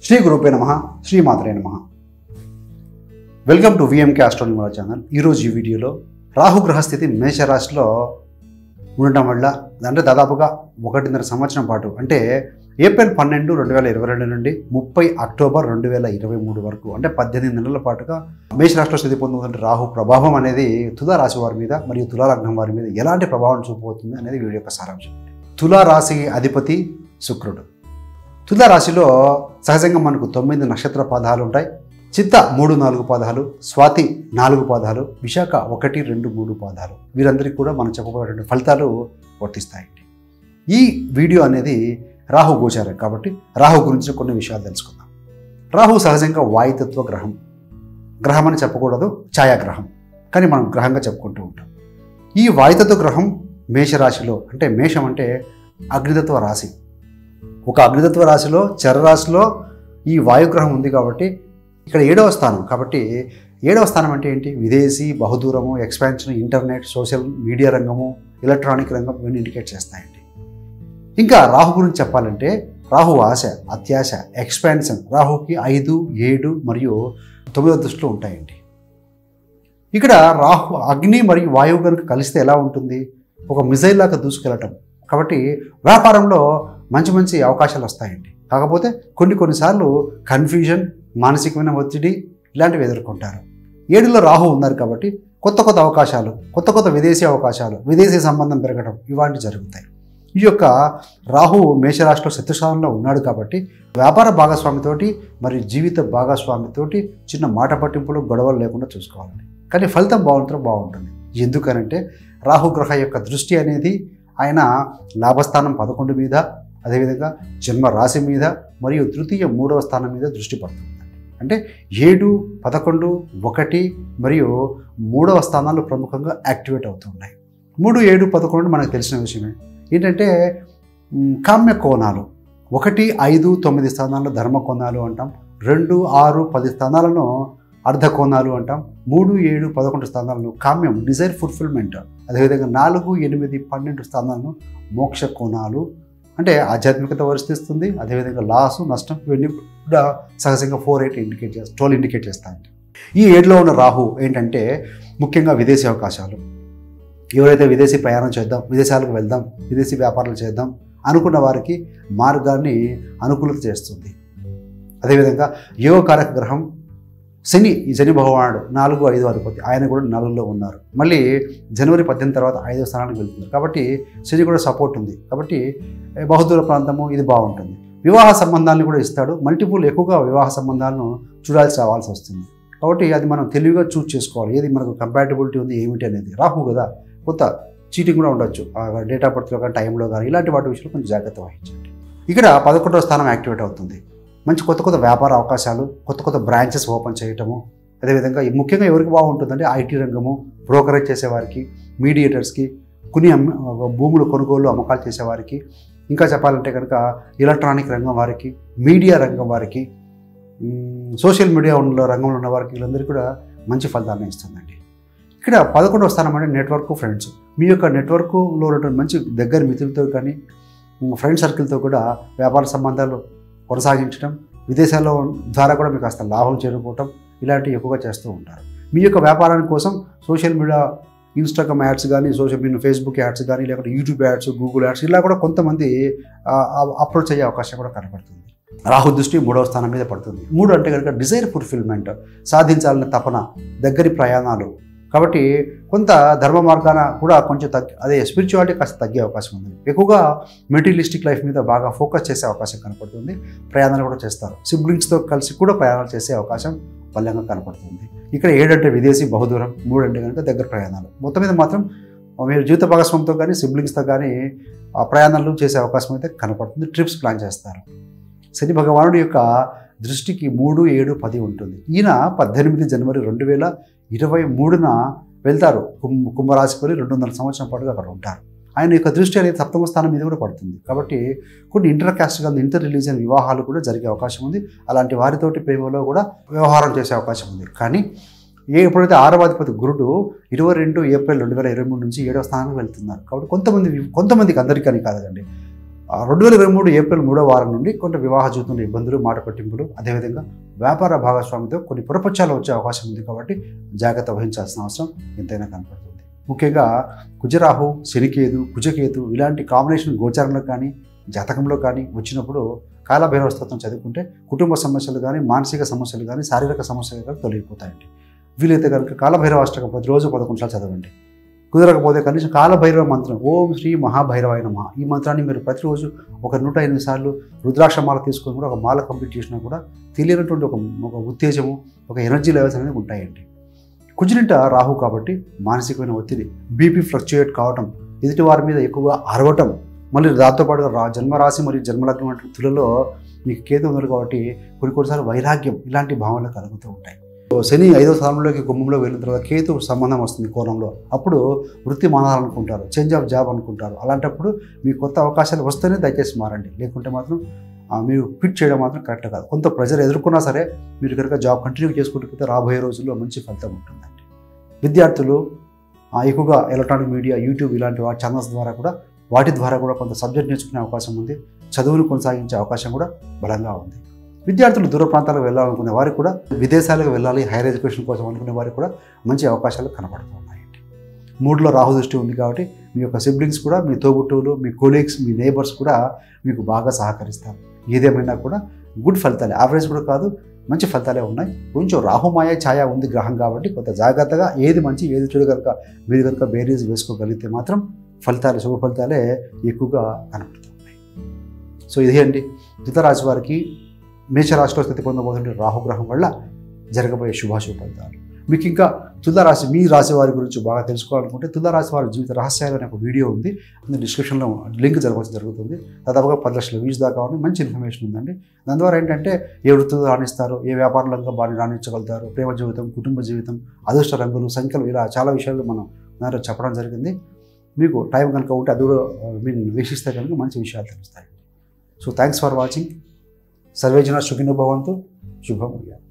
శ్రీ గురుపే నమ శ్రీమాత్రే నమ వెల్కమ్ టు విఎంకే ఆస్ట్రోనిమల ఛానల్ ఈరోజు ఈ వీడియోలో రాహు గ్రహస్థితి మేషరాశిలో ఉండటం వల్ల అంటే దాదాపుగా ఒకటిన్నర సంవత్సరం పాటు అంటే ఏప్రిల్ పన్నెండు రెండు వేల ఇరవై రెండు నుండి ముప్పై అక్టోబర్ రెండు వేల ఇరవై మూడు వరకు అంటే పద్దెనిమిది నెలల పాటుగా మేషరాశిలో స్థితి పొందుతున్న రాహు ప్రభావం అనేది తులా రాశి వారి మీద మరియు తులా లగ్నం వారి మీద ఎలాంటి ప్రభావం చూపబోతుంది అనేది వీడియో యొక్క సారాంశం తులా రాశి అధిపతి శుక్రుడు తులా రాశిలో సహజంగా మనకు తొమ్మిది నక్షత్ర పాదాలు ఉంటాయి చిత్త మూడు నాలుగు పాదాలు స్వాతి నాలుగు పాదాలు విశాఖ ఒకటి రెండు మూడు పాదాలు వీరందరికీ కూడా మనం చెప్పబోయేటువంటి ఫలితాలు వర్తిస్తాయండి ఈ వీడియో అనేది రాహు గోచారం కాబట్టి రాహు గురించి కొన్ని విషయాలు తెలుసుకుందాం రాహు సహజంగా వాయుతత్వ గ్రహం గ్రహం అని చెప్పకూడదు ఛాయాగ్రహం కానీ మనం గ్రహంగా చెప్పుకుంటూ ఉంటాం ఈ వాయుతత్వ గ్రహం మేషరాశిలో అంటే మేషం అంటే అగ్నితత్వ రాశి ఒక అగ్నితత్వ రాశిలో చరరాశిలో ఈ వాయుగ్రహం ఉంది కాబట్టి ఇక్కడ ఏడవ స్థానం కాబట్టి ఏడవ స్థానం అంటే ఏంటి విదేశీ బహుదూరము ఎక్స్పాన్షన్ ఇంటర్నెట్ సోషల్ మీడియా రంగము ఎలక్ట్రానిక్ రంగం ఇవన్నీ ఇండికేట్ చేస్తాయండి ఇంకా రాహు గురించి చెప్పాలంటే రాహు ఆశ అత్యాశ ఎక్స్పాన్షన్ రాహుకి ఐదు ఏడు మరియు తొమ్మిదో దృష్టిలో ఉంటాయండి ఇక్కడ రాహు అగ్ని మరియు వాయువు కనుక కలిస్తే ఎలా ఉంటుంది ఒక మిజైల్ లాగా దూసుకెళ్ళటం కాబట్టి వ్యాపారంలో మంచి మంచి అవకాశాలు వస్తాయండి కాకపోతే కొన్ని కొన్నిసార్లు కన్ఫ్యూజన్ మానసికమైన ఒత్తిడి ఇలాంటివి ఎదుర్కొంటారు ఏడులో రాహు ఉన్నారు కాబట్టి కొత్త కొత్త అవకాశాలు కొత్త కొత్త విదేశీ అవకాశాలు విదేశీ సంబంధం పెరగడం ఇలాంటివి జరుగుతాయి ఈ యొక్క రాహు మేషరాశిలో శత్రుస్థానంలో ఉన్నాడు కాబట్టి వ్యాపార భాగస్వామితోటి మరియు జీవిత భాగస్వామితోటి చిన్న మాట పట్టింపులు గొడవలు లేకుండా చూసుకోవాలండి కానీ ఫలితం బాగుంటుందో బాగుంటుంది ఎందుకనంటే రాహుగ్రహ యొక్క దృష్టి అనేది ఆయన లాభస్థానం పదకొండు మీద అదేవిధంగా జన్మ రాశి మీద మరియు తృతీయ మూడవ స్థానం మీద దృష్టి పడుతుంది అంటే ఏడు పదకొండు ఒకటి మరియు మూడవ స్థానాలు ప్రముఖంగా యాక్టివేట్ అవుతున్నాయి మూడు ఏడు పదకొండు మనకు తెలిసిన విషయమే ఏంటంటే మ్, కామ్య కోణాలు ఒకటి ఐదు తొమ్మిది స్థానాల్లో ధర్మ కోణాలు అంటాం రెండు ఆరు పది స్థానాలను అర్ధ కోణాలు అంటాం మూడు ఏడు పదకొండు స్థానాలను కామ్యం డిజైర్ ఫుల్ఫిల్మెంట్ అదేవిధంగా నాలుగు ఎనిమిది పన్నెండు స్థానాలను మోక్ష కోణాలు అంటే ఆధ్యాత్మికత వర్తిస్తుంది అదేవిధంగా లాసు నష్టం ఇవన్నీ కూడా సహజంగా ఫోర్ ఎయిట్ ఇండికేట్ చేస్తాయి ట్వెల్వ్ ఇండికేట్ చేస్తాయండి ఈ ఏడులో ఉన్న రాహు ఏంటంటే ముఖ్యంగా విదేశీ అవకాశాలు ఎవరైతే విదేశీ ప్రయాణం చేద్దాం విదేశాలకు వెళ్దాం విదేశీ వ్యాపారాలు చేద్దాం అనుకున్న వారికి మార్గాన్ని అనుకూలత చేస్తుంది అదేవిధంగా యోగకారక గ్రహం శని ఈ శని భగవానుడు నాలుగు ఐదు అధిపతి ఆయన కూడా నాలుగులో ఉన్నారు మళ్ళీ జనవరి పద్దెనిమిది తర్వాత ఐదో స్థానానికి వెళ్తున్నారు కాబట్టి శని కూడా సపోర్ట్ ఉంది కాబట్టి ఏ, బహుదూర ప్రాంతము ఇది బాగుంటుంది వివాహ సంబంధాలను కూడా ఇస్తాడు మల్టిపుల్ ఎక్కువగా వివాహ సంబంధాలను చూడాల్సి రావాల్సి వస్తుంది కాబట్టి అది మనం తెలివిగా చూస్ చేసుకోవాలి ఏది మనకు కంపాటబిలిటీ ఉంది ఏమిటి అనేది రాహు కదా కొత్త చీటింగ్ కూడా ఉండొచ్చు డేట్ ఆఫ్ బర్త్లో కానీ టైంలో కానీ ఇలాంటి వాటి విషయంలో కొంచెం జాగ్రత్త వహించండి ఇక్కడ పదకొండవ స్థానం యాక్టివేట్ అవుతుంది మంచి కొత్త కొత్త వ్యాపార అవకాశాలు కొత్త కొత్త బ్రాంచెస్ ఓపెన్ చేయటము అదేవిధంగా ఈ ముఖ్యంగా ఎవరికి బాగుంటుందంటే ఐటీ రంగము బ్రోకరేజ్ చేసేవారికి మీడియేటర్స్కి కొన్ని అమ్మ భూములు కొనుగోలు అమ్మకాలు చేసేవారికి ఇంకా చెప్పాలంటే కనుక ఎలక్ట్రానిక్ రంగం వారికి మీడియా రంగం వారికి మ్, సోషల్ మీడియా ఉన్న రంగంలో ఉన్న వారికి వీళ్ళందరికీ కూడా మంచి ఫలితాలను ఇస్తుందండి ఇక్కడ పదకొండవ స్థానం అంటే నెట్వర్క్ ఫ్రెండ్స్ మీ యొక్క నెట్వర్క్లో ఉన్నటువంటి మంచి దగ్గర మిత్రులతో కానీ మ్, ఫ్రెండ్ సర్కిల్తో కూడా వ్యాపార సంబంధాలు కొనసాగించడం విదేశాల్లో ద్వారా కూడా మీకు కాస్త లాభం చేరుకోవటం ఇలాంటివి ఎక్కువగా చేస్తూ ఉంటారు మీ యొక్క వ్యాపారాని కోసం సోషల్ మీడియా ఇన్స్టాగ్రామ్ యాడ్స్ కానీ సోషల్ మీడియా ఫేస్బుక్ యాడ్స్ కానీ లేకపోతే యూట్యూబ్ యాడ్స్ గూగుల్ యాడ్స్ ఇలా కూడా కొంతమంది అప్రోచ్ అయ్యే అవకాశం కూడా కనపడుతుంది రాహు దృష్టి మూడవ స్థానం మీద పడుతుంది మూడు అంటే కనుక డిజైర్ ఫుల్ఫిల్మెంట్ సాధించాలనే తపన దగ్గరి ప్రయాణాలు కాబట్టి కొంత ధర్మ మార్గాన కూడా కొంచెం తగ్గి అదే స్పిరిచువాలిటీ కాస్త తగ్గే అవకాశం ఉంది ఎక్కువగా మెటీరియలిస్టిక్ లైఫ్ మీద బాగా ఫోకస్ చేసే అవకాశం కనపడుతుంది ప్రయాణాలు కూడా చేస్తారు సిబ్లింగ్స్తో కలిసి కూడా ప్రయాణాలు చేసే అవకాశం బలంగా కనపడుతుంది ఇక్కడ ఏడంటే విదేశీ బహుదూరం మూడు అంటే కనుక దగ్గర ప్రయాణాలు మొత్తం మీద మాత్రం మీరు జీవిత భాగస్వామితో కానీ సిబ్లింగ్స్తో కానీ ఆ ప్రయాణాలు చేసే అవకాశం అయితే కనపడుతుంది ట్రిప్స్ ప్లాన్ చేస్తారు శని భగవానుడి యొక్క దృష్టికి మూడు ఏడు పది ఉంటుంది ఈయన పద్దెనిమిది జనవరి రెండు వేల ఇరవై మూడున వెళ్తారు కుంభ కుంభరాశికి వెళ్ళి రెండున్నర సంవత్సరం పాటుగా అక్కడ ఉంటారు ఆయన యొక్క దృష్టి అనేది సప్తమ స్థానం మీద కూడా పడుతుంది కాబట్టి కొన్ని ఇంటర్ కాస్ట్ కానీ ఇంటర్ రిలీజియన్ వివాహాలు కూడా జరిగే అవకాశం ఉంది అలాంటి వారితోటి ప్రేమలో కూడా వ్యవహారం చేసే అవకాశం ఉంది కానీ ఏ ఎప్పుడైతే ఆరవాధిపతి గురుడు ఇరవై రెండు ఏప్రిల్ రెండు వేల ఇరవై మూడు నుంచి ఏడవ స్థానానికి వెళ్తున్నారు కాబట్టి కొంతమంది కొంతమందికి అందరికీ అని కాదండి రెండు వేల ఇరవై మూడు ఏప్రిల్ మూడో వారం నుండి కొంత వివాహ జీవితంలో ఇబ్బందులు మాట పట్టింపులు అదేవిధంగా వ్యాపార భాగస్వామితో కొన్ని పురపక్షాలు వచ్చే అవకాశం ఉంది కాబట్టి జాగ్రత్త వహించాల్సిన అవసరం ఎంతైనా కనపడుతుంది ముఖ్యంగా కుజరాహు శనికేతు కుజకేతు ఇలాంటి కాంబినేషన్ గోచారంలో కానీ జాతకంలో కానీ వచ్చినప్పుడు కాలభైరవ స్తోత్రం చదువుకుంటే కుటుంబ సమస్యలు కానీ మానసిక సమస్యలు కానీ శారీరక సమస్యలు కానీ తొలగిపోతాయండి వీలైతే కనుక కాలభైరవ అష్టకం ప్రతిరోజు పదకొండు సార్లు చదవండి కుదరకపోతే కనీసం కాలభైరవ మంత్రం ఓం శ్రీ మహాభైరవాయ నమ ఈ మంత్రాన్ని మీరు ప్రతిరోజు ఒక నూట ఎనిమిది సార్లు రుద్రాక్ష మాల తీసుకొని కూడా ఒక మాల కంప్లీట్ చేసినా కూడా తెలియనటువంటి ఒక ఒక ఉత్తేజము ఒక ఎనర్జీ లెవెల్స్ అనేవి ఉంటాయండి కుజినింట రాహు కాబట్టి మానసికమైన ఒత్తిడి బీపీ ఫ్లక్చుయేట్ కావటం ఎదుటి వారి మీద ఎక్కువగా అరవటం మళ్ళీ దాంతోపాటుగా రా జన్మరాశి మరియు జన్మలగ్నం వంటి తులలో మీకు కేతు ఉంది కాబట్టి కొన్ని కొన్నిసార్లు వైరాగ్యం ఇలాంటి భావనలు కలుగుతూ ఉంటాయి సో శని ఐదో స్థానంలోకి కుంభంలో వెళ్ళిన తర్వాత కేతు సంబంధం వస్తుంది కోణంలో అప్పుడు వృత్తి మానాలనుకుంటారు చేంజ్ ఆఫ్ జాబ్ అనుకుంటారు అలాంటప్పుడు మీ కొత్త అవకాశాలు వస్తేనే దయచేసి మారండి లేకుంటే మాత్రం ఆ, మీరు క్విట్ చేయడం మాత్రం కరెక్ట్ కాదు కొంత ప్రెజర్ ఎదుర్కొన్నా సరే మీరు కనుక జాబ్ కంటిన్యూ చేసుకుంటూ పోతే రాబోయే రోజుల్లో మంచి ఫలితం ఉంటుందండి విద్యార్థులు ఆ, ఎక్కువగా ఎలక్ట్రానిక్ మీడియా యూట్యూబ్ ఇలాంటి వాటి ఛానల్స్ ద్వారా కూడా వాటి ద్వారా కూడా కొంత సబ్జెక్ట్ నేర్చుకునే అవకాశం ఉంది చదువును కొనసాగించే అవకాశం కూడా బలంగా ఉంది విద్యార్థులు దూర ప్రాంతాలకు వెళ్ళాలనుకునే వారికి కూడా విదేశాలకు వెళ్ళాలి హైయర్ ఎడ్యుకేషన్ కోసం అనుకునే వారికి కూడా మంచి అవకాశాలు కనబడుతున్నాయండి మూడులో రాహు దృష్టి ఉంది కాబట్టి మీ యొక్క సిబ్లింగ్స్ కూడా మీ తోబుట్టువులు మీ కొలీగ్స్ మీ నేబర్స్ కూడా మీకు బాగా సహకరిస్తారు ఏదేమైనా కూడా గుడ్ ఫలితాలే యావరేజ్ కూడా కాదు మంచి ఫలితాలే ఉన్నాయి కొంచెం రాహుమాయ ఛాయ ఉంది గ్రహం కాబట్టి కొంత జాగ్రత్తగా ఏది మంచి ఏది చెడు కనుక మీరు కనుక బేరీస్ వేసుకోగలిగితే మాత్రం ఫలితాలు శుభ ఫలితాలే ఎక్కువగా కనపడుతున్నాయి సో ఇది అండి రాశి వారికి మేషరాశిలో స్థితి పొందబోతున్న రాహుగ్రహం వల్ల జరగబోయే శుభాశుభ ఫలితాలు మీకు ఇంకా తులారాశి మీ రాశి వారి గురించి బాగా తెలుసుకోవాలనుకుంటే తులారాశి వారి జీవిత రహస్యాలు అనే ఒక వీడియో ఉంది అందులో డిస్క్రిప్షన్లో లింక్ జరగవచ్చు జరుగుతుంది దాదాపుగా పది లక్షల వ్యూస్ దాకా ఉంది మంచి ఇన్ఫర్మేషన్ ఉందండి దాని ద్వారా ఏంటంటే ఏ వృత్తులు రాణిస్తారు ఏ వ్యాపారంలో బాగా రాణించగలుగుతారు ప్రేమ జీవితం కుటుంబ జీవితం అదృష్ట రంగులు సంఖ్యలు ఇలా చాలా విషయాలు మనం దాంట్లో చెప్పడం జరిగింది మీకు టైం కనుక ఉంటే అది కూడా మీరు వీక్షిస్తే కనుక మంచి విషయాలు తెలుస్తాయి సో థ్యాంక్స్ ఫర్ వాచింగ్ సర్వేజన సుఖినో భవంతు శుభం